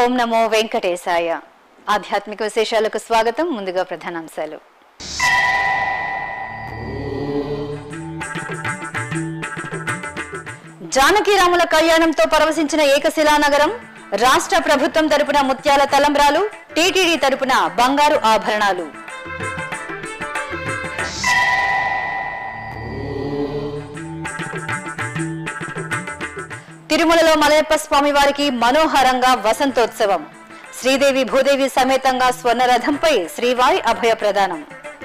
ఓం నమో వెంకటేశాయ ఆధ్యాత్మిక విశేషాలకు స్వాగతం ముందుగా ప్రధానాంశాలు జానకిరాముల కళ్యాణంతో పరవశించిన ఏకశిలా నగరం రాష్ట్ర ప్రభుత్వం తరపున ముత్యాల తలంబ్రాలు టీటీడీ తరపున బంగారు ఆభరణాలు తిరుమలలో మలయప్ప స్వామి వారికి మనోహరంగా వసంతోత్సవం శ్రీదేవి భూదేవి సమేతంగా స్వర్ణరథంపై శ్రీవారి అభయ ప్రదానం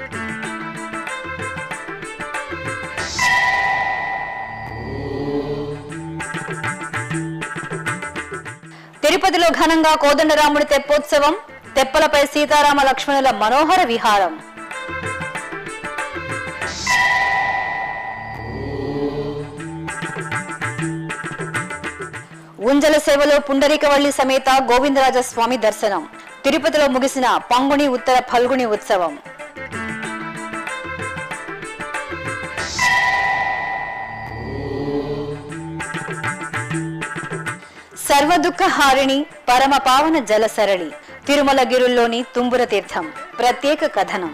తిరుపతిలో ఘనంగా కోదండరాముడి తెప్పోత్సవం తెప్పలపై సీతారామ లక్ష్మణుల మనోహర విహారం ఉంజల సేవలో పుండరీకవల్లి సమేత గోవిందరాజ స్వామి దర్శనం తిరుపతిలో ముగిసిన పంగుని ఉత్తర ఫల్గుని ఉత్సవం సర్వదుఃఖ హారిణి పరమ పావన జల సరళి తిరుమల గిరుల్లోని తుంబుర తీర్థం ప్రత్యేక కథనం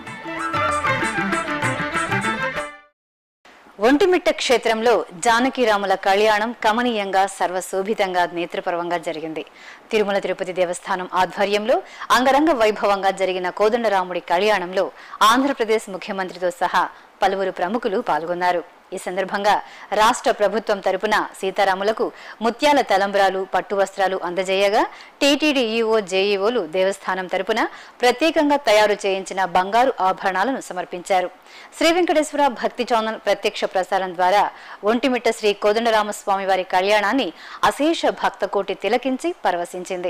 ఒంటిమిట్ట క్షేత్రంలో జానకిరాముల కళ్యాణం కమనీయంగా సర్వశోభితంగా నేత్రపర్వంగా జరిగింది తిరుమల తిరుపతి దేవస్థానం ఆధ్వర్యంలో అంగరంగ వైభవంగా జరిగిన కోదండరాముడి కళ్యాణంలో ఆంధ్రప్రదేశ్ ముఖ్యమంత్రితో సహా పలువురు ప్రముఖులు పాల్గొన్నారు ఈ సందర్భంగా రాష్ట్ర ప్రభుత్వం తరపున సీతారాములకు ముత్యాల తలంబ్రాలు పట్టు వస్త్రాలు అందజేయగా టీటీడీ ఈఓ జేఈఓలు దేవస్థానం తరపున ప్రత్యేకంగా తయారు చేయించిన బంగారు ఆభరణాలను సమర్పించారు శ్రీ వెంకటేశ్వర భక్తి ఛానల్ ప్రత్యక్ష ప్రసారం ద్వారా ఒంటిమిట్ట శ్రీ కోదండరామస్వామి వారి కళ్యాణాన్ని అశేష భక్తకోటి తిలకించి పరవశించింది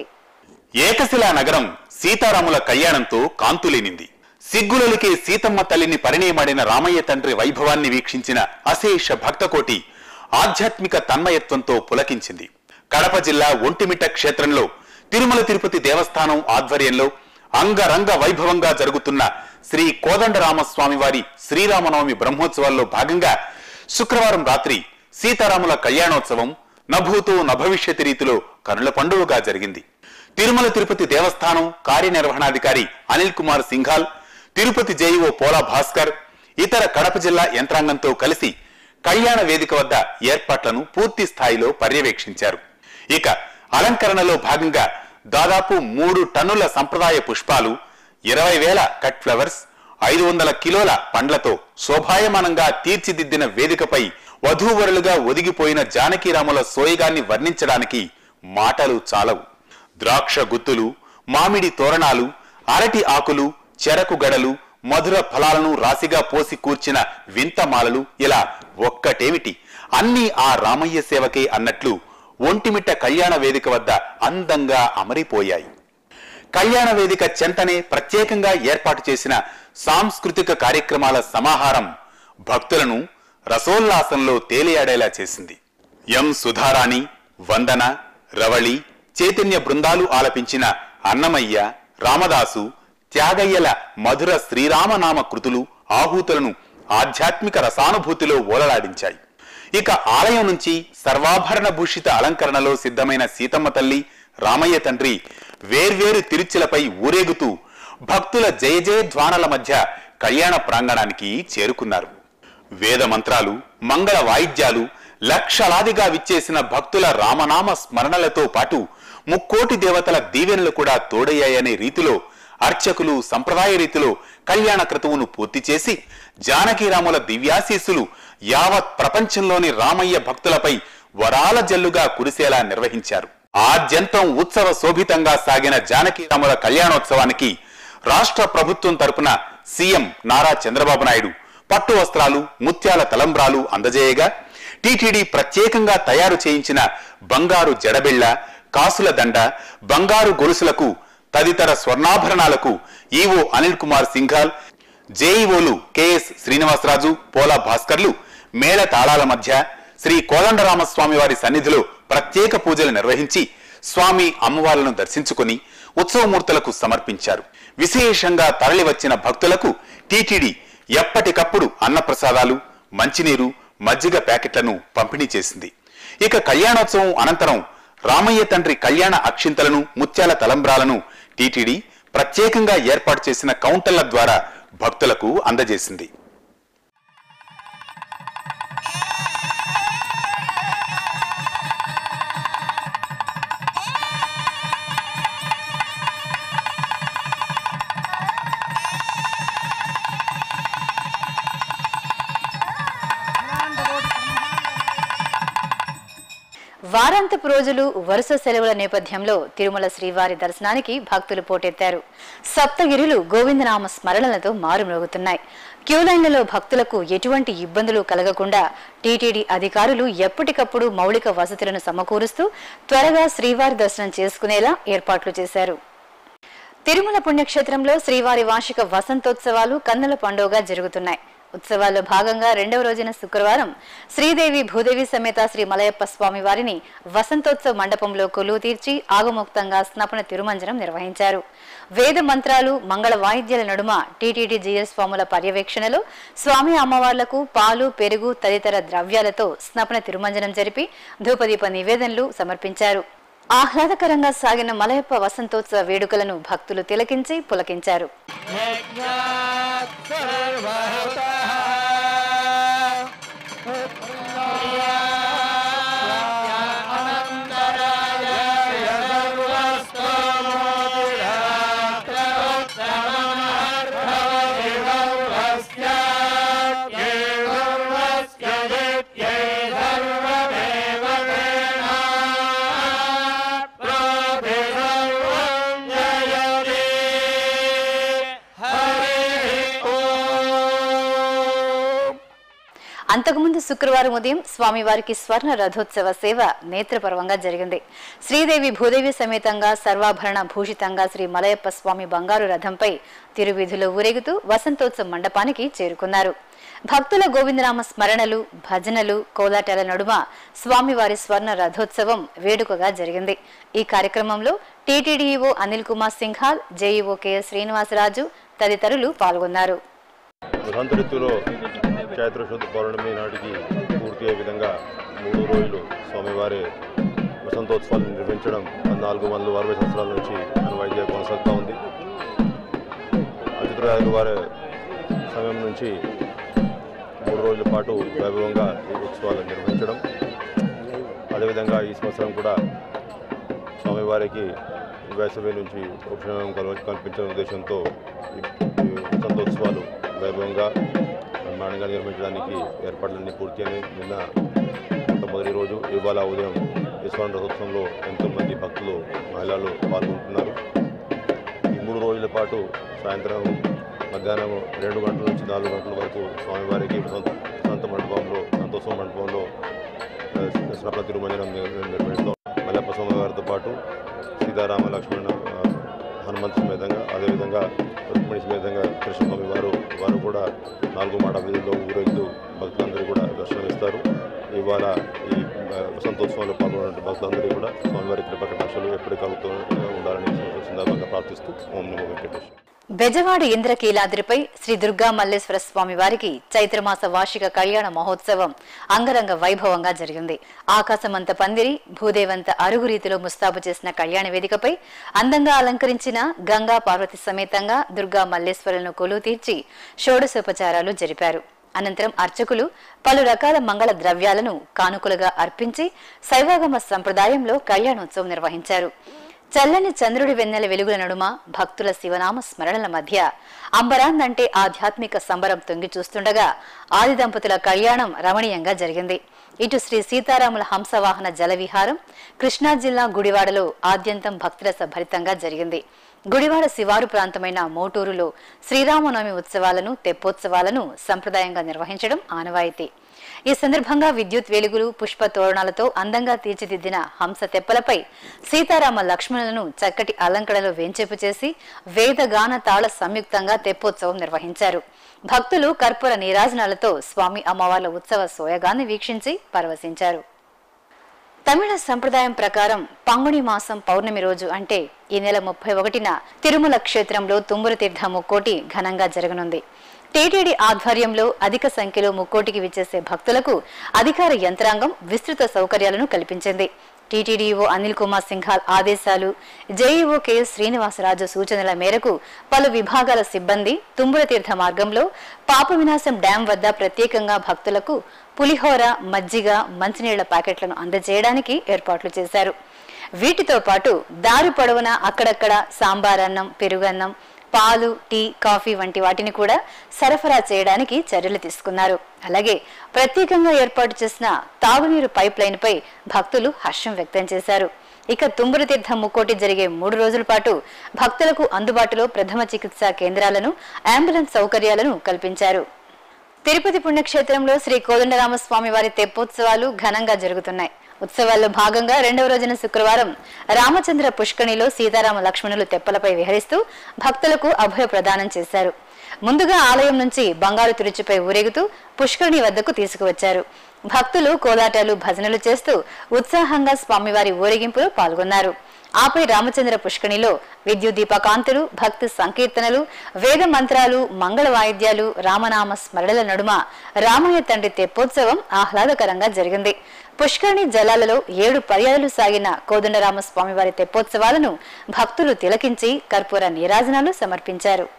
ఏకశిలా నగరం సీతారాముల కళ్యాణంతో కాంతులేనింది సిగ్గులలికే సీతమ్మ తల్లిని పరిణయమాడిన రామయ్య తండ్రి వైభవాన్ని వీక్షించిన అశేష భక్తకోటి ఆధ్యాత్మిక తన్మయత్వంతో పులకించింది కడప జిల్లా ఒంటిమిట్ట క్షేత్రంలో తిరుమల తిరుపతి దేవస్థానం ఆధ్వర్యంలో అంగరంగ వైభవంగా జరుగుతున్న శ్రీ కోదండరామస్వామి వారి శ్రీరామనవమి బ్రహ్మోత్సవాల్లో భాగంగా శుక్రవారం రాత్రి సీతారాముల కళ్యాణోత్సవం నభూతో నభవిష్యతి రీతిలో కనుల పండుగగా జరిగింది తిరుమల తిరుపతి దేవస్థానం కార్యనిర్వహణాధికారి అనిల్ కుమార్ సింఘాల్ తిరుపతి జేఈఓ పోలా భాస్కర్ ఇతర కడప జిల్లా యంత్రాంగంతో కలిసి కళ్యాణ వేదిక వద్ద ఏర్పాట్లను పూర్తి స్థాయిలో పర్యవేక్షించారు ఇక అలంకరణలో భాగంగా దాదాపు మూడు టన్నుల సంప్రదాయ పుష్పాలు ఇరవై వేల కట్ ఫ్లవర్స్ ఐదు వందల కిలోల పండ్లతో శోభాయమానంగా తీర్చిదిద్దిన వేదికపై వధూవరులుగా ఒదిగిపోయిన జానకీరాముల సోయగాన్ని వర్ణించడానికి మాటలు చాలవు ద్రాక్ష గుత్తులు మామిడి తోరణాలు అరటి ఆకులు చెరకు గడలు మధుర ఫలాలను రాశిగా పోసి కూర్చిన వింతమాలలు ఇలా ఒక్కటేమిటి అన్నీ ఆ రామయ్య సేవకే అన్నట్లు ఒంటిమిట్ట కళ్యాణ వేదిక వద్ద అందంగా అమరిపోయాయి కళ్యాణ వేదిక చెంతనే ప్రత్యేకంగా ఏర్పాటు చేసిన సాంస్కృతిక కార్యక్రమాల సమాహారం భక్తులను రసోల్లాసంలో తేలియాడేలా చేసింది ఎం సుధారాణి వందన రవళి చైతన్య బృందాలు ఆలపించిన అన్నమయ్య రామదాసు త్యాగయ్యల మధుర శ్రీరామనామ కృతులు ఆహూతులను ఆధ్యాత్మిక రసానుభూతిలో ఓలలాడించాయి ఇక ఆలయం నుంచి సర్వాభరణ భూషిత అలంకరణలో సిద్ధమైన సీతమ్మ తల్లి రామయ్య తండ్రి వేర్వేరు తిరుచులపై ఊరేగుతూ భక్తుల జయ జయ ధ్వానల మధ్య కళ్యాణ ప్రాంగణానికి చేరుకున్నారు వేద మంత్రాలు మంగళ వాయిద్యాలు లక్షలాదిగా విచ్చేసిన భక్తుల రామనామ స్మరణలతో పాటు ముక్కోటి దేవతల దీవెనలు కూడా తోడయ్యాయనే రీతిలో అర్చకులు సంప్రదాయ రీతిలో కళ్యాణ క్రతువును పూర్తి చేసి జానకీరాముల దివ్యాశీస్సులు యావత్ ప్రపంచంలోని రామయ్య భక్తులపై వరాల జల్లుగా కురిసేలా నిర్వహించారు ఆద్యంతం ఉత్సవ శోభితంగా సాగిన జానకీరాముల కళ్యాణోత్సవానికి రాష్ట్ర ప్రభుత్వం తరపున సీఎం నారా చంద్రబాబు నాయుడు పట్టు వస్త్రాలు ముత్యాల తలంబ్రాలు అందజేయగా టీటీడీ ప్రత్యేకంగా తయారు చేయించిన బంగారు జడబిళ్ల కాసుల దండ బంగారు గొలుసులకు తదితర స్వర్ణాభరణాలకు ఈవో అనిల్ కుమార్ సింఘాల్ జేఈఓలు కెఎస్ శ్రీనివాసరాజు పోలా భాస్కర్లు మేళ తాళాల మధ్య శ్రీ కోదండరామస్వామి వారి సన్నిధిలో ప్రత్యేక పూజలు నిర్వహించి స్వామి అమ్మవార్లను దర్శించుకుని ఉత్సవమూర్తులకు సమర్పించారు విశేషంగా తరలివచ్చిన భక్తులకు టీటీడీ ఎప్పటికప్పుడు అన్నప్రసాదాలు మంచినీరు మజ్జిగ ప్యాకెట్లను పంపిణీ చేసింది ఇక కళ్యాణోత్సవం అనంతరం రామయ్య తండ్రి కళ్యాణ అక్షింతలను ముత్యాల తలంబ్రాలను టీటీడీ ప్రత్యేకంగా ఏర్పాటు చేసిన కౌంటర్ల ద్వారా భక్తులకు అందజేసింది వారాంతపు రోజులు వరుస సెలవుల నేపథ్యంలో తిరుమల శ్రీవారి దర్శనానికి భక్తులు పోటెత్తారు సప్తగిరులు గోవిందనామ స్మరణలతో మారుమ్రోగుతున్నాయి క్యూ లైన్లలో భక్తులకు ఎటువంటి ఇబ్బందులు కలగకుండా టీటీడీ అధికారులు ఎప్పటికప్పుడు మౌలిక వసతులను సమకూరుస్తూ త్వరగా శ్రీవారి దర్శనం చేసుకునేలా ఏర్పాట్లు చేశారు తిరుమల పుణ్యక్షేత్రంలో శ్రీవారి వార్షిక వసంతోత్సవాలు కన్నుల పండుగగా జరుగుతున్నాయి ఉత్సవాల్లో భాగంగా రెండవ రోజున శుక్రవారం శ్రీదేవి భూదేవి సమేత శ్రీ మలయప్ప స్వామి వారిని వసంతోత్సవ మండపంలో కొలువు తీర్చి ఆగమోక్తంగా స్నపన తిరుమంజనం నిర్వహించారు వేద మంత్రాలు మంగళ వాయిద్యాల నడుమ టీటీడీ జీఎస్ స్వాముల పర్యవేక్షణలో స్వామి అమ్మవార్లకు పాలు పెరుగు తదితర ద్రవ్యాలతో స్నపన తిరుమంజనం జరిపి ధూపదీప నివేదనలు సమర్పించారు ఆహ్లాదకరంగా సాగిన మలయప్ప వసంతోత్సవ వేడుకలను భక్తులు తిలకించి పులకించారు అంతకుముందు శుక్రవారం ఉదయం స్వామివారికి స్వర్ణ రథోత్సవ సేవ నేత్రపర్వంగా జరిగింది శ్రీదేవి భూదేవి సమేతంగా సర్వాభరణ భూషితంగా శ్రీ మలయప్ప స్వామి బంగారు రథంపై తిరువీధిలో ఊరేగుతూ వసంతోత్సవ మండపానికి చేరుకున్నారు భక్తుల గోవిందనామ స్మరణలు భజనలు కోలాటాల నడుమ స్వామివారి స్వర్ణ రథోత్సవం వేడుకగా జరిగింది ఈ కార్యక్రమంలో TTD EO Anil Kumar Singhal JEO KS Srinivasaraju తదితరులు పాల్గొన్నారు వసంత ఋతువులో చైత్ర శుద్ధ పౌర్ణమి నాటికి పూర్తి అయ్యే విధంగా మూడు రోజులు స్వామివారి వసంతోత్సవాలు నిర్వహించడం నాలుగు వందల అరవై సంవత్సరాల నుంచి అనువైద్య కొనసాగుతూ ఉంది అతిథురాయలు వారి సమయం నుంచి మూడు రోజుల పాటు వైభవంగా ఈ ఉత్సవాలు నిర్వహించడం అదేవిధంగా ఈ సంవత్సరం కూడా స్వామివారికి వేసవి నుంచి ఉపశమనం కల- కల్పించిన ఉద్దేశంతో ఈ ఈ వసంతోత్సవాలు వైభవంగా బ్రహ్మాండంగా నిర్వహించడానికి ఏర్పాట్లన్నీ పూర్తి అని నిన్న మొట్టమొదటి రోజు ఇవాళ ఉదయం ఈశ్వర రథోత్సవంలో ఎంతోమంది భక్తులు మహిళలు పాల్గొంటున్నారు ఈ మూడు రోజుల పాటు సాయంత్రం మధ్యాహ్నం రెండు గంటల నుంచి నాలుగు గంటల వరకు స్వామివారికి వసంత వసంత మండపంలో సంతోత్సవ మండపంలో స్నపన తిరుమంజనం నిర్- నిర్వహిస్తాం మల్లప్ప స్వామి వారితో పాటు సీతారామ లక్ష్మణ ఆ, హనుమంతు సమేతంగా అదేవిధంగా రుక్మిణి సమేతంగా కృష్ణస్వామి వారు వారు కూడా నాలుగు మాట వీధుల్లో ఊరేగుతూ భక్తులందరూ కూడా దర్శనమిస్తారు ఇవాళ ఈ ఆ, వసంతోత్సవంలో పాల్గొన్న భక్తులందరూ కూడా స్వామివారి కృప కటాక్షలు ఎప్పటికలుగుతూ ఉండాలని సందర్భంగా ప్రార్థిస్తూ ఓం నమో వెంకటేశ్వర బెజవాడ ఇంద్రకీలాద్రిపై శ్రీ దుర్గా మల్లేశ్వర స్వామి వారికి చైత్రమాస వార్షిక కళ్యాణ మహోత్సవం అంగరంగ వైభవంగా జరిగింది ఆకాశమంత పందిరి భూదేవంత అరుగు రీతిలో ముస్తాబు చేసిన కళ్యాణ వేదికపై అందంగా అలంకరించిన గంగా పార్వతి సమేతంగా దుర్గా మల్లేశ్వరులను కొలువు తీర్చి షోడశోపచారాలు జరిపారు అనంతరం అర్చకులు పలు రకాల మంగళ ద్రవ్యాలను కానుకలుగా అర్పించి శైవాగమ సంప్రదాయంలో కళ్యాణోత్సవం నిర్వహించారు చల్లని చంద్రుడి వెన్నెల వెలుగుల నడుమ భక్తుల శివనామ స్మరణల మధ్య అంబరాన్నంటే ఆధ్యాత్మిక సంబరం తొంగి చూస్తుండగా ఆది దంపతుల కళ్యాణం రమణీయంగా జరిగింది ఇటు శ్రీ సీతారాముల హంసవాహన జలవిహారం కృష్ణా జిల్లా గుడివాడలో ఆద్యంతం భక్తురస భరితంగా జరిగింది గుడివాడ శివారు ప్రాంతమైన మోటూరులో శ్రీరామనవమి ఉత్సవాలను తెప్పోత్సవాలను సంప్రదాయంగా నిర్వహించడం ఆనవాయితీ ఈ సందర్భంగా విద్యుత్ వెలుగులు పుష్ప తోరణాలతో అందంగా తీర్చిదిద్దిన హంస తెప్పలపై సీతారామ లక్ష్మణులను చక్కటి అలంకరణలో వేంచేపు చేసి వేదగాన తాళ సంయుక్తంగా తెప్పోత్సవం నిర్వహించారు భక్తులు కర్పూర నీరాజనాలతో స్వామి అమ్మవార్ల ఉత్సవ సోయగాన్ని వీక్షించి పరవశించారు తమిళ సంప్రదాయం ప్రకారం పంగుని మాసం పౌర్ణమి రోజు అంటే ఈ నెల ముప్పై ఒకటిన తిరుమల క్షేత్రంలో తుమ్మురు తీర్థ ముక్కోటి ఘనంగా జరగనుంది టీటీడీ ఆధ్వర్యంలో అధిక సంఖ్యలో ముక్కోటికి విచ్చేసే భక్తులకు అధికార యంత్రాంగం విస్తృత సౌకర్యాలను కల్పించింది టీటీడీఓ అనిల్ కుమార్ సింఘాల్ ఆదేశాలు జేఈఓ కెఎస్ శ్రీనివాసరాజు సూచనల మేరకు పలు విభాగాల సిబ్బంది తుమ్ముల తీర్థ మార్గంలో పాప వినాశం డ్యాం వద్ద ప్రత్యేకంగా భక్తులకు పులిహోర మజ్జిగ మంచినీళ్ల ప్యాకెట్లను అందజేయడానికి ఏర్పాట్లు చేశారు వీటితో పాటు దారి పొడవునా అక్కడక్కడ సాంబారన్నం పెరుగన్నం పాలు టీ కాఫీ వంటి వాటిని కూడా సరఫరా చేయడానికి చర్యలు తీసుకున్నారు అలాగే ప్రత్యేకంగా ఏర్పాటు చేసిన తాగునీరు పైప్ లైన్ పై భక్తులు హర్షం వ్యక్తం చేశారు ఇక తుమ్మురు తీర్థం ముక్కోటి జరిగే మూడు రోజుల పాటు భక్తులకు అందుబాటులో ప్రథమ చికిత్సా కేంద్రాలను అంబులెన్స్ సౌకర్యాలను కల్పించారు తిరుపతి పుణ్యక్షేత్రంలో శ్రీ కోదండరామస్వామి వారి తెప్పోత్సవాలు ఘనంగా జరుగుతున్నాయి ఉత్సవాల్లో భాగంగా రెండవ రోజున శుక్రవారం రామచంద్ర పుష్కణిలో సీతారామ లక్ష్మణులు తెప్పలపై విహరిస్తూ భక్తులకు అభయ ప్రదానం చేశారు ముందుగా ఆలయం నుంచి బంగారు తురిచిపై ఊరేగుతూ పుష్కరిణి వద్దకు తీసుకువచ్చారు భక్తులు కోలాటాలు భజనలు చేస్తూ ఉత్సాహంగా స్వామివారి ఊరేగింపులో పాల్గొన్నారు ఆపై రామచంద్ర పుష్కణిలో విద్యుత్ దీపకాంతులు భక్తి సంకీర్తనలు వేద మంత్రాలు మంగళ వాయిద్యాలు రామనామ స్మరణల నడుమ రామయ్య తండ్రి తెప్పోత్సవం ఆహ్లాదకరంగా జరిగింది పుష్కరిణి జలాలలో ఏడు పర్యాయాలు సాగిన కోదండరామ స్వామివారి తెప్పోత్సవాలను భక్తులు తిలకించి కర్పూర నీరాజనాలు సమర్పించారు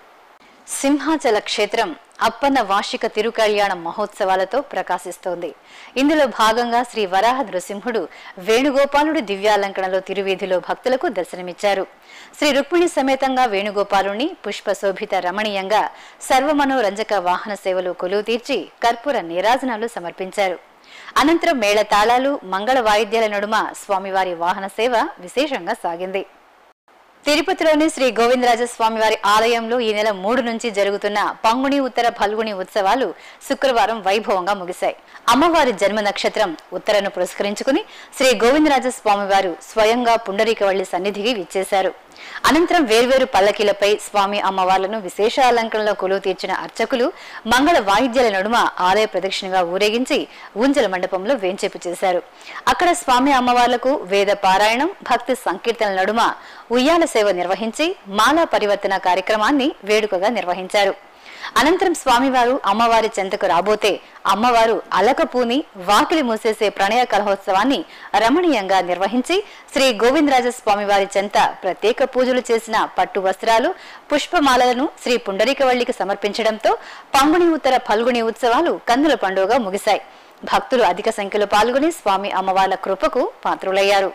సింహాచల క్షేత్రం అప్పన్న వార్షిక తిరుకళ్యాణ మహోత్సవాలతో ప్రకాశిస్తోంది ఇందులో భాగంగా శ్రీ వరాహ నృసింహుడు వేణుగోపాలుడి దివ్యాలంకరణలో తిరువీధిలో భక్తులకు దర్శనమిచ్చారు శ్రీ రుక్మిణి సమేతంగా వేణుగోపాలుని పుష్పశోభిత రమణీయంగా సర్వమనోరంజక వాహన సేవలు కొలువు తీర్చి కర్పూర నీరాజనాలు సమర్పించారు అనంతరం మేళతాళాలు మంగళ వాయిద్యాల నడుమ స్వామివారి వాహన సేవ విశేషంగా సాగింది తిరుపతిలోని శ్రీ గోవిందరాజ స్వామివారి ఆలయంలో ఈ నెల మూడు నుంచి జరుగుతున్న పంగుని ఉత్తర ఫల్గుని ఉత్సవాలు శుక్రవారం వైభవంగా ముగిశాయి అమ్మవారి జన్మ నక్షత్రం ఉత్తరను పురస్కరించుకుని శ్రీ గోవిందరాజ స్వామివారు స్వయంగా పుండరీకవల్లి సన్నిధికి విచ్చేశారు అనంతరం వేర్వేరు పల్లకీలపై స్వామి అమ్మవార్లను విశేష అలంకరణలో కొలువు తీర్చిన అర్చకులు మంగళ వాయిద్యాల నడుమ ఆలయ ప్రదక్షిణగా ఊరేగించి ఊంజల మండపంలో వేంచేపు చేశారు అక్కడ స్వామి అమ్మవార్లకు వేద పారాయణం భక్తి సంకీర్తనల నడుమ ఉయ్యాల సేవ నిర్వహించి మాలా పరివర్తన కార్యక్రమాన్ని వేడుకగా నిర్వహించారు అనంతరం స్వామివారు అమ్మవారి చెంతకు రాబోతే అమ్మవారు అలకపూని వాకిలి మూసేసే ప్రణయ కలహోత్సవాన్ని రమణీయంగా నిర్వహించి శ్రీ గోవిందరాజ స్వామివారి చెంత ప్రత్యేక పూజలు చేసిన పట్టు వస్త్రాలు పుష్పమాలలను శ్రీ పుండరీకవల్లికి సమర్పించడంతో పంగుని ఉత్తర ఫల్గుని ఉత్సవాలు కన్నుల పండుగగా ముగిశాయి భక్తులు అధిక సంఖ్యలో పాల్గొని స్వామి అమ్మవార్ల కృపకు పాత్రులయ్యారు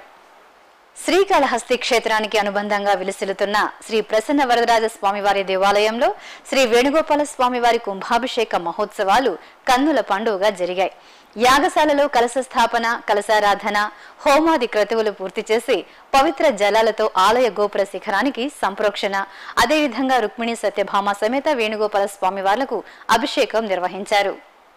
శ్రీకాళహస్తి క్షేత్రానికి అనుబంధంగా విలసిల్లుతున్న శ్రీ ప్రసన్న వరదరాజ స్వామివారి దేవాలయంలో శ్రీ వేణుగోపాల స్వామివారి కుంభాభిషేక మహోత్సవాలు కన్నుల పండుగగా జరిగాయి యాగశాలలో కలశ స్థాపన కలశారాధన హోమాది క్రతువులు పూర్తి చేసి పవిత్ర జలాలతో ఆలయ గోపుర శిఖరానికి సంప్రోక్షణ అదేవిధంగా రుక్మిణి సత్యభామ సమేత వేణుగోపాల స్వామివార్లకు అభిషేకం నిర్వహించారు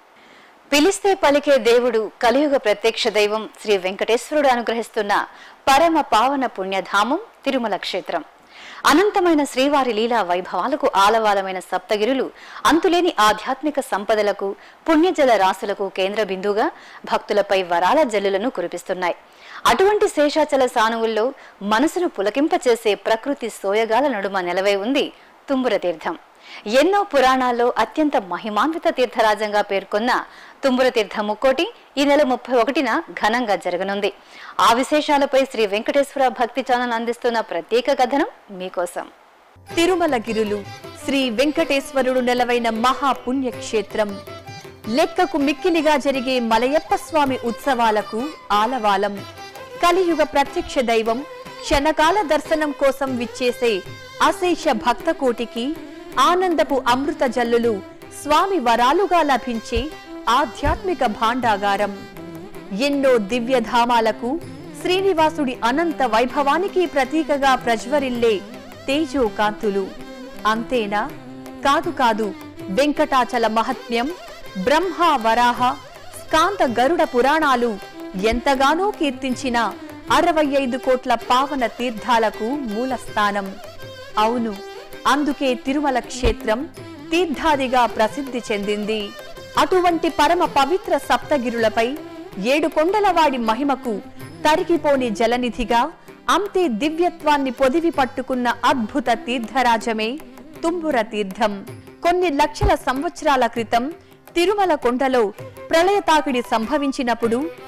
పిలిస్తే పలికే దేవుడు కలియుగ ప్రత్యక్ష దైవం శ్రీ వెంకటేశ్వరుడు అనుగ్రహిస్తున్న పరమ పావన పుణ్యధామం తిరుమల క్షేత్రం అనంతమైన శ్రీవారి లీలా వైభవాలకు ఆలవాలమైన సప్తగిరులు అంతులేని ఆధ్యాత్మిక సంపదలకు పుణ్యజల రాశులకు కేంద్ర బిందుగా భక్తులపై వరాల జల్లులను కురిపిస్తున్నాయి అటువంటి శేషాచల సానువుల్లో మనసును పులకింపచేసే ప్రకృతి సోయగాల నడుమ నెలవై ఉంది తుమ్ముర తీర్థం ఎన్నో పురాణాల్లో అత్యంత మహిమాన్విత తీర్థరాజంగా పేర్కొన్న తుమ్ముర తీర్థ ముక్కోటి ఈ నెల ముప్పై ఒకటిన ఘనంగా జరగనుంది ఆ విశేషాలపై శ్రీ వెంకటేశ్వర భక్తి ఛానల్ అందిస్తున్న ప్రత్యేక కథనం మీకోసం తిరుమలగిరులు శ్రీ వెంకటేశ్వరుడు నెలవైన మహాపుణ్యక్షేత్రం లెక్కకు మిక్కిలిగా జరిగే మలయప్ప స్వామి ఉత్సవాలకు ఆలవాలం కలియుగ ప్రత్యక్ష దైవం క్షణకాల దర్శనం కోసం విచ్చేసే అశేష భక్త కోటికి ఆనందపు అమృత జల్లులు స్వామి వరాలుగా లభించే ఆధ్యాత్మిక భాండాగారం ఎన్నో దివ్యధామాలకు శ్రీనివాసుడి అనంత వైభవానికి ప్రతీకగా ప్రజ్వరిల్లే తేజోకాంతులు అంతేనా కాదు కాదు వెంకటాచల మహత్మ్యం బ్రహ్మ వరాహ స్కాంత గరుడ పురాణాలు ఎంతగానో కీర్తించిన అరవై ఐదు కోట్ల పావన తీర్థాలకు మూలస్థానం అవును అందుకే తిరుమల క్షేత్రం తీర్థాదిగా ప్రసిద్ధి చెందింది అటువంటి పరమ పవిత్ర సప్తగిరులపై ఏడు కొండలవాడి మహిమకు తరిగిపోని జలనిధిగా అంతే దివ్యత్వాన్ని పొదివి పట్టుకున్న అద్భుత తీర్థరాజమే తుంబుర తీర్థం కొన్ని లక్షల సంవత్సరాల క్రితం తిరుమల కొండలో ప్రళయ తాకిడి సంభవించినప్పుడు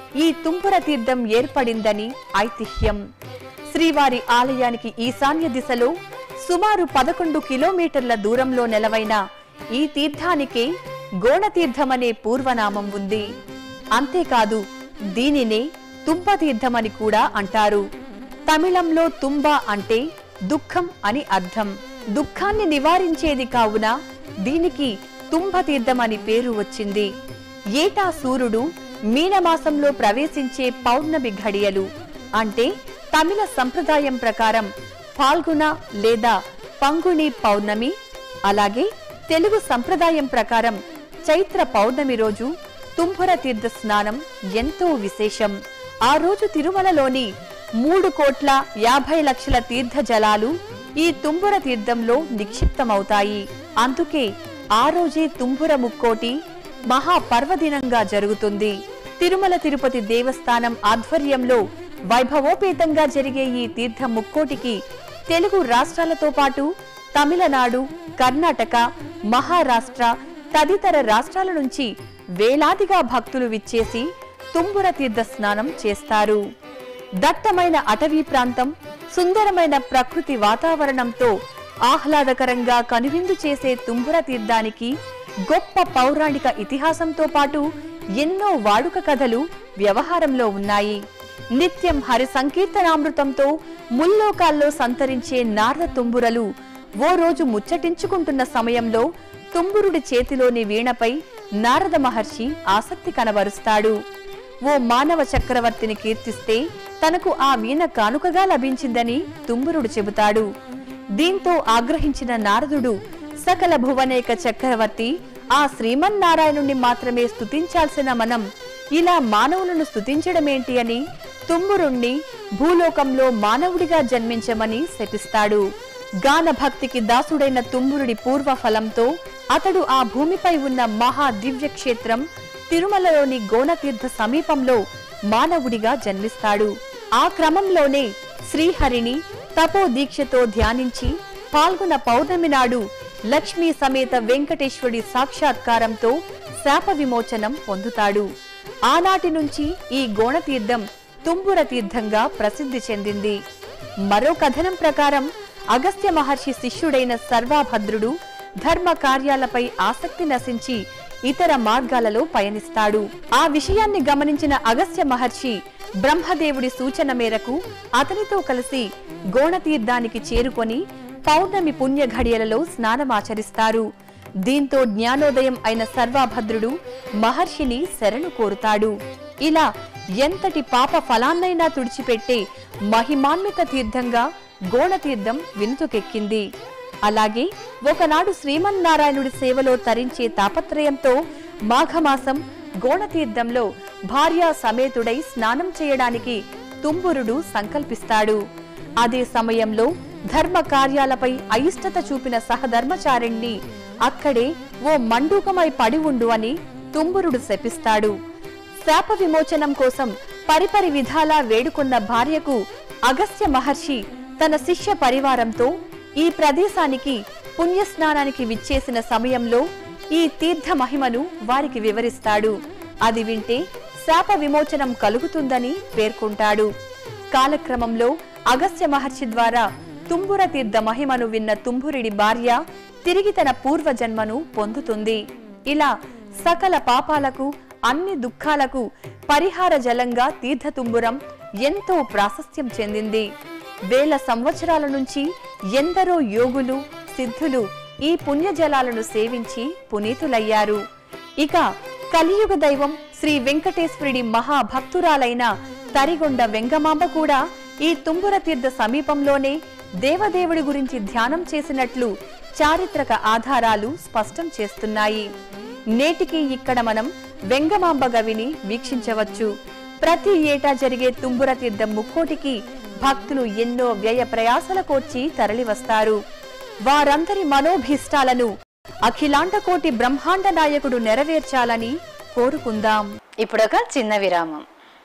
ఈ తుంపుర తీర్థం ఏర్పడిందని ఐతిహ్యం శ్రీవారి ఆలయానికి ఈశాన్య దిశలో సుమారు పదకొండు కిలోమీటర్ల దూరంలో నెలవైన ఈ తీర్థానికే గోణతీర్థమనే పూర్వనామం ఉంది అంతేకాదు దీనినే తుంపతీర్థమని కూడా అంటారు తమిళంలో తుంబ అంటే దుఃఖం అని అర్థం దుఃఖాన్ని నివారించేది కావున దీనికి తుంభతీర్థం అని పేరు వచ్చింది ఏటా సూర్యుడు మీనమాసంలో ప్రవేశించే పౌర్ణమి ఘడియలు అంటే తమిళ సంప్రదాయం ప్రకారం పాల్గొన లేదా పంగుణి పౌర్ణమి అలాగే తెలుగు సంప్రదాయం ప్రకారం చైత్ర పౌర్ణమి రోజు తుంపుర తీర్థ స్నానం ఎంతో విశేషం ఆ రోజు తిరుమలలోని మూడు కోట్ల యాభై లక్షల తీర్థ జలాలు ఈ తుంబుర తీర్థంలో నిక్షిప్తమవుతాయి అందుకే ఆ రోజే తుంబుర ముక్కోటి మహాపర్వదినంగా జరుగుతుంది తిరుమల తిరుపతి దేవస్థానం ఆధ్వర్యంలో వైభవోపేతంగా జరిగే ఈ తీర్థ ముక్కోటికి తెలుగు రాష్ట్రాలతో పాటు తమిళనాడు కర్ణాటక మహారాష్ట్ర తదితర రాష్ట్రాల నుంచి వేలాదిగా భక్తులు విచ్చేసి తుంబుర తీర్థ స్నానం చేస్తారు దట్టమైన అటవీ ప్రాంతం సుందరమైన ప్రకృతి వాతావరణంతో ఆహ్లాదకరంగా కనువిందు చేసే తుంబుర తీర్థానికి గొప్ప పౌరాణిక ఇతిహాసంతో పాటు ఎన్నో వాడుక కథలు వ్యవహారంలో ఉన్నాయి నిత్యం హరి సంకీర్తనామృతంతో ముల్లోకాల్లో సంతరించే నారద తుంబురలు ఓ రోజు ముచ్చటించుకుంటున్న సమయంలో తుంబురుడి చేతిలోని వీణపై నారద మహర్షి ఆసక్తి కనబరుస్తాడు ఓ మానవ చక్రవర్తిని కీర్తిస్తే తనకు ఆ వీణ కానుకగా లభించిందని తుంబురుడు చెబుతాడు దీంతో ఆగ్రహించిన నారదుడు సకల భువనేక చక్రవర్తి ఆ శ్రీమన్నారాయణుణ్ణి మాత్రమే స్తుతించాల్సిన మనం ఇలా మానవులను స్తుతించడమేంటి అని తుంబురుణ్ణి భూలోకంలో మానవుడిగా జన్మించమని శపిస్తాడు గాన భక్తికి దాసుడైన తుంబురుడి పూర్వ ఫలంతో అతడు ఆ భూమిపై ఉన్న మహా దివ్య క్షేత్రం తిరుమలలోని గోణతీర్థ సమీపంలో మానవుడిగా జన్మిస్తాడు ఆ క్రమంలోనే శ్రీహరిని తపో దీక్షతో ధ్యానించి పాల్గొన పౌర్ణమి నాడు లక్ష్మీ సమేత వెంకటేశ్వరుడి సాక్షాత్కారంతో శాప విమోచనం పొందుతాడు ఆనాటి నుంచి ఈ గోణతీర్థం తుంబుర తీర్థంగా ప్రసిద్ధి చెందింది మరో కథనం ప్రకారం అగస్త్య మహర్షి శిష్యుడైన సర్వాభద్రుడు ధర్మ కార్యాలపై ఆసక్తి నశించి ఇతర మార్గాలలో పయనిస్తాడు ఆ విషయాన్ని గమనించిన అగస్త్య మహర్షి బ్రహ్మదేవుడి సూచన మేరకు అతనితో కలిసి గోణతీర్థానికి చేరుకొని పౌర్ణమి పుణ్య ఘడియలలో స్నానమాచరిస్తారు దీంతో జ్ఞానోదయం అయిన సర్వాభద్రుడు మహర్షిని శరణు కోరుతాడు ఇలా ఎంతటి పాప ఫలాన్నైనా తుడిచిపెట్టే మహిమాన్విత తీర్థంగా గోణతీర్థం వినుతుకెక్కింది అలాగే ఒకనాడు శ్రీమన్నారాయణుడి సేవలో తరించే తాపత్రయంతో మాఘమాసం గోణతీర్థంలో భార్యా సమేతుడై స్నానం చేయడానికి తుంబురుడు సంకల్పిస్తాడు అదే సమయంలో ధర్మ కార్యాలపై అయిష్టత చూపిన సహధర్మచారిణ్ణి అక్కడే ఓ మండూకమై పడి ఉండు అని తుంబురుడు శపిస్తాడు శాప విమోచనం కోసం పరిపరి విధాలా వేడుకున్న భార్యకు అగస్త్య మహర్షి తన శిష్య పరివారంతో ఈ ప్రదేశానికి పుణ్యస్నానానికి విచ్చేసిన సమయంలో ఈ తీర్థ మహిమను వారికి వివరిస్తాడు అది వింటే శాప విమోచనం కలుగుతుందని పేర్కొంటాడు కాలక్రమంలో అగస్త్య మహర్షి ద్వారా తుంబుర తీర్థ మహిమను విన్న తుంబురుడి భార్య తిరిగి తన పూర్వజన్మను పొందుతుంది ఇలా సకల పాపాలకు అన్ని దుఃఖాలకు పరిహార జలంగా తీర్థతుంబురం ఎంతో ప్రాశస్త్యం చెందింది వేల సంవత్సరాల నుంచి ఎందరో యోగులు సిద్ధులు ఈ పుణ్యజలాలను సేవించి పునీతులయ్యారు ఇక కలియుగ దైవం శ్రీ వెంకటేశ్వరుడి మహాభక్తురాలైన తరిగొండ వెంగమాంబ కూడా ఈ తుంబుర తీర్థ సమీపంలోనే దేవదేవుడి గురించి ధ్యానం చేసినట్లు చారిత్రక ఆధారాలు స్పష్టం చేస్తున్నాయి నేటికి ఇక్కడ మనం వెంగమాంబ గవిని వీక్షించవచ్చు ప్రతి ఏటా జరిగే తుంబుర తీర్థం ముక్కోటికి భక్తులు ఎన్నో వ్యయ ప్రయాసల కోర్చి తరలివస్తారు వారందరి మనోభీష్టాలను అఖిలాండకోటి బ్రహ్మాండ నాయకుడు నెరవేర్చాలని కోరుకుందాం ఇప్పుడొక చిన్న విరామం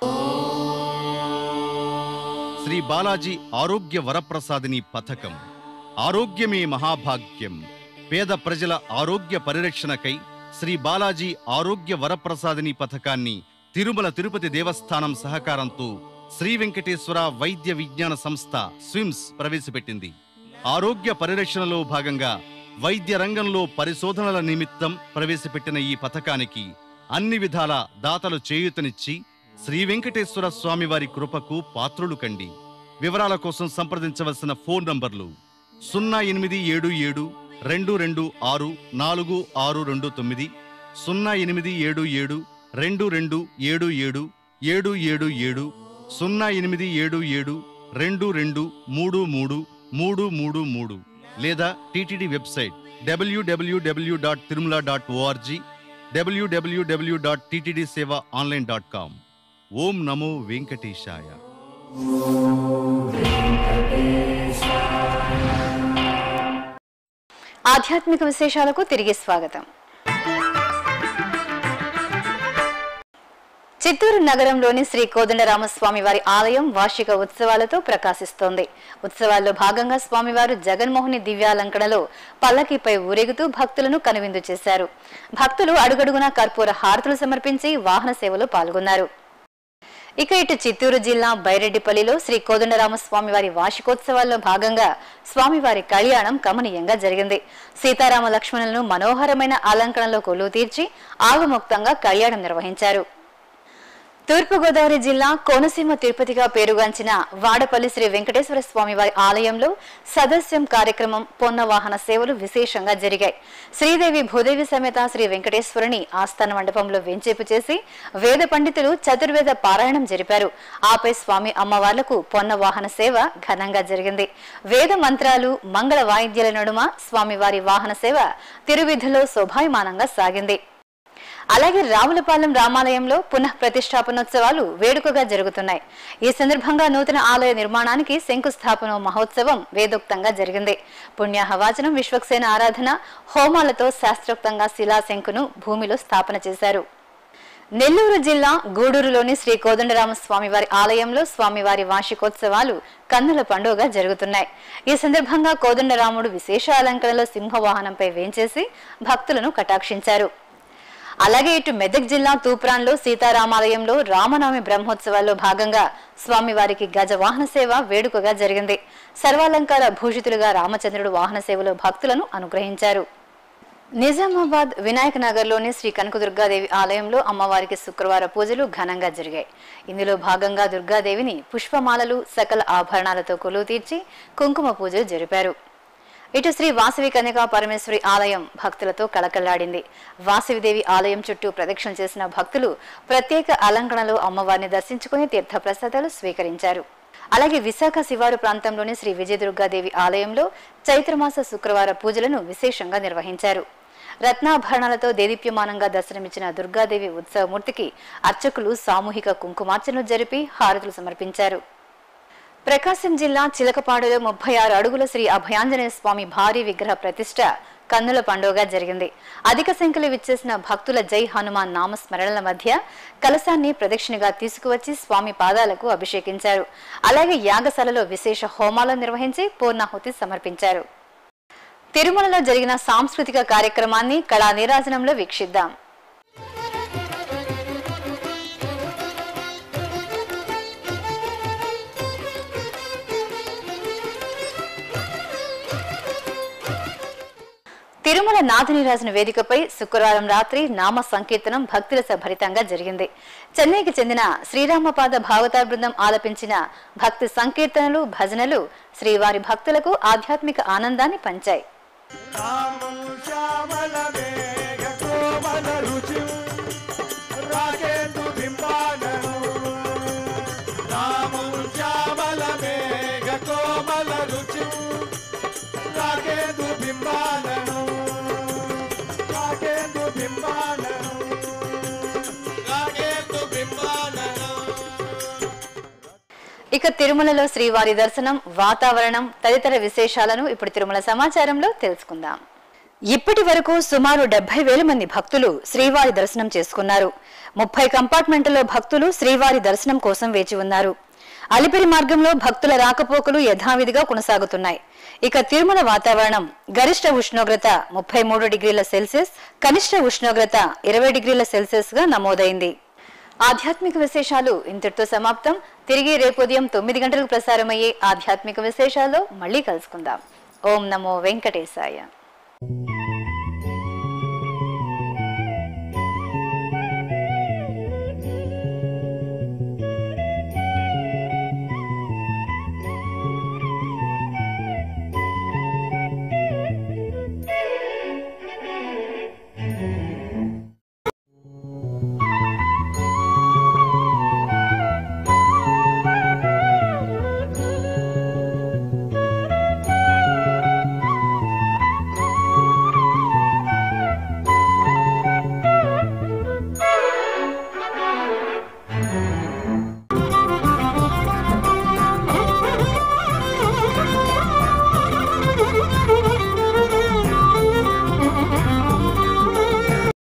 శ్రీ బాలాజీ ఆరోగ్య వరప్రసాదిని పథకం ఆరోగ్యమే మహాభాగ్యం పేద ప్రజల ఆరోగ్య పరిరక్షణకై శ్రీ బాలాజీ ఆరోగ్య వరప్రసాదిని పథకాన్ని తిరుమల తిరుపతి దేవస్థానం సహకారంతో శ్రీ వెంకటేశ్వర వైద్య విజ్ఞాన సంస్థ స్విమ్స్ ప్రవేశపెట్టింది ఆరోగ్య పరిరక్షణలో భాగంగా వైద్య రంగంలో పరిశోధనల నిమిత్తం ప్రవేశపెట్టిన ఈ పథకానికి అన్ని విధాల దాతలు చేయూతనిచ్చి శ్రీ వెంకటేశ్వర స్వామి వారి కృపకు పాత్రులు కండి వివరాల కోసం సంప్రదించవలసిన ఫోన్ నంబర్లు సున్నా ఎనిమిది ఏడు ఏడు రెండు రెండు ఆరు నాలుగు ఆరు రెండు తొమ్మిది సున్నా ఎనిమిది ఏడు ఏడు రెండు రెండు ఏడు ఏడు ఏడు ఏడు ఏడు సున్నా ఎనిమిది ఏడు ఏడు రెండు రెండు మూడు మూడు మూడు మూడు మూడు లేదా TTD website WWW dot Tirumala dot ORG WWW dot TTD seva online dot com ఓం నమో వెంకటేశాయ ఆధ్యాత్మిక విశేషాలకు తిరిగి స్వాగతం చిత్తూరు నగరంలోని శ్రీ కోదండరామస్వామి వారి ఆలయం వార్షిక ఉత్సవాలతో ప్రకాశిస్తోంది ఉత్సవాల్లో భాగంగా స్వామివారు జగన్మోహిని దివ్యాలంకణలో పల్లకిపై ఊరేగుతూ భక్తులను కనువిందు చేశారు భక్తులు అడుగడుగునా కర్పూర హారతులు సమర్పించి వాహన సేవలో పాల్గొన్నారు ఇక ఇటు చిత్తూరు జిల్లా బైరెడ్డిపల్లిలో శ్రీ కోదండరామస్వామి వారి వార్షికోత్సవాల్లో భాగంగా స్వామివారి కళ్యాణం కమనీయంగా జరిగింది సీతారామ లక్ష్మణులను మనోహరమైన అలంకరణలో కొలువు తీర్చి ఆగముక్తంగా కళ్యాణం నిర్వహించారు తూర్పుగోదావరి జిల్లా కోనసీమ తిరుపతిగా పేరుగాంచిన వాడపల్లి శ్రీ వెంకటేశ్వర స్వామి వారి ఆలయంలో సదస్యం కార్యక్రమం పొన్న వాహన సేవలు విశేషంగా జరిగాయి శ్రీదేవి భూదేవి సమేత శ్రీ వెంకటేశ్వరుని ఆస్థాన మండపంలో వెంచేపు చేసి వేద పండితులు చతుర్వేద పారాయణం జరిపారు ఆపై స్వామి అమ్మవార్లకు పొన్న వాహన సేవ ఘనంగా జరిగింది వేద మంత్రాలు మంగళ వాయిద్యాల నడుమ స్వామివారి వాహన సేవ తిరువిధిలో శోభాయమానంగా సాగింది అలాగే రావులపాలెం రామాలయంలో పునః ప్రతిష్టాపనోత్సవాలు వేడుకగా జరుగుతున్నాయి ఈ సందర్భంగా నూతన ఆలయ నిర్మాణానికి శంకుస్థాపన మహోత్సవం వేదోక్తంగా జరిగింది పుణ్యాహవాచనం విశ్వక్సేన ఆరాధన హోమాలతో శాస్త్రోక్తంగా శిలాశంకును భూమిలో స్థాపన చేశారు నెల్లూరు జిల్లా గూడూరులోని శ్రీ కోదండరామస్వామి వారి ఆలయంలో స్వామివారి వార్షికోత్సవాలు కన్నుల పండుగగా జరుగుతున్నాయి ఈ సందర్భంగా కోదండరాముడు విశేష అలంకరణలో సింహవాహనంపై వేంచేసి భక్తులను కటాక్షించారు అలాగే ఇటు మెదక్ జిల్లా తూప్రాన్లో సీతారామాలయంలో రామనవమి బ్రహ్మోత్సవాల్లో భాగంగా స్వామివారికి గజ వాహన సేవ వేడుకగా జరిగింది సర్వాలంకార భూషితులుగా రామచంద్రుడు వాహన సేవలో భక్తులను అనుగ్రహించారు నిజామాబాద్ వినాయక నగర్లోని శ్రీ కనకదుర్గాదేవి ఆలయంలో అమ్మవారికి శుక్రవార పూజలు ఘనంగా జరిగాయి ఇందులో భాగంగా దుర్గాదేవిని పుష్పమాలలు సకల ఆభరణాలతో కొలువు తీర్చి కుంకుమ పూజలు జరిపారు ఇటు శ్రీ వాసవి కన్యకా పరమేశ్వరి ఆలయం భక్తులతో కళకళ్లాడింది వాసవిదేవి ఆలయం చుట్టూ ప్రదక్షిణ చేసిన భక్తులు ప్రత్యేక అలంకరణలో అమ్మవారిని దర్శించుకుని తీర్థప్రసాదాలు స్వీకరించారు అలాగే విశాఖ శివారు ప్రాంతంలోని శ్రీ విజయదుర్గాదేవి ఆలయంలో చైత్రమాస శుక్రవార పూజలను విశేషంగా నిర్వహించారు రత్నాభరణాలతో దేదీప్యమానంగా దర్శనమిచ్చిన దుర్గాదేవి ఉత్సవమూర్తికి అర్చకులు సామూహిక కుంకుమార్చనలు జరిపి హారతులు సమర్పించారు ప్రకాశం జిల్లా చిలకపాడులో ముప్పై ఆరు అడుగుల శ్రీ అభయాంజనేయ స్వామి భారీ విగ్రహ ప్రతిష్ట కన్నుల పండుగగా జరిగింది అధిక సంఖ్యలో విచ్చేసిన భక్తుల జై హనుమాన్ నామస్మరణల మధ్య కలశాన్ని ప్రదక్షిణగా తీసుకువచ్చి స్వామి పాదాలకు అభిషేకించారు అలాగే యాగశాలలో విశేష హోమాలను నిర్వహించి పూర్ణాహుతి సమర్పించారు తిరుమలలో జరిగిన సాంస్కృతిక కార్యక్రమాన్ని కళా నీరాజనంలో వీక్షిద్దాం తిరుమల నాథనీరాజన వేదికపై శుక్రవారం రాత్రి నామ సంకీర్తనం భక్తుల భరితంగా జరిగింది చెన్నైకి చెందిన శ్రీరామపాద భావతా బృందం ఆలపించిన భక్తి సంకీర్తనలు భజనలు శ్రీవారి భక్తులకు ఆధ్యాత్మిక ఆనందాన్ని పంచాయి రామం శ్యామల మేఘ కోమల రుచి రాకేందు బింబానను రామం శ్యామల మేఘ కోమల రుచి రాకేందు బింబానను రాకేందు బింబానను రాకేందు బింబానను ఇక తిరుమలలో శ్రీవారి దర్శనం వాతావరణం తదితర విశేషాలను ఇప్పుడు తిరుమల సమాచారంలో తెలుసుకుందాం ఇప్పటి వరకు సుమారు డెబ్బై వేల మంది భక్తులు శ్రీవారి దర్శనం చేసుకున్నారు ముప్పై కంపార్ట్మెంట్లలో భక్తులు శ్రీవారి దర్శనం కోసం వేచి ఉన్నారు అలిపిరి మార్గంలో భక్తుల రాకపోకలు యథావిధిగా కొనసాగుతున్నాయి ఇక తిరుమల వాతావరణం గరిష్ట ఉష్ణోగ్రత ముప్పై మూడు డిగ్రీల సెల్సియస్ కనిష్ట ఉష్ణోగ్రత ఇరవై డిగ్రీల సెల్సియస్ గా నమోదైంది ఆధ్యాత్మిక విశేషాలు ఇంతటితో సమాప్తం తిరిగి రేపు ఉదయం తొమ్మిది గంటలకు ప్రసారమయ్యే ఆధ్యాత్మిక విశేషాల్లో మళ్ళీ కలుసుకుందాం ఓం నమో వెంకటేశాయ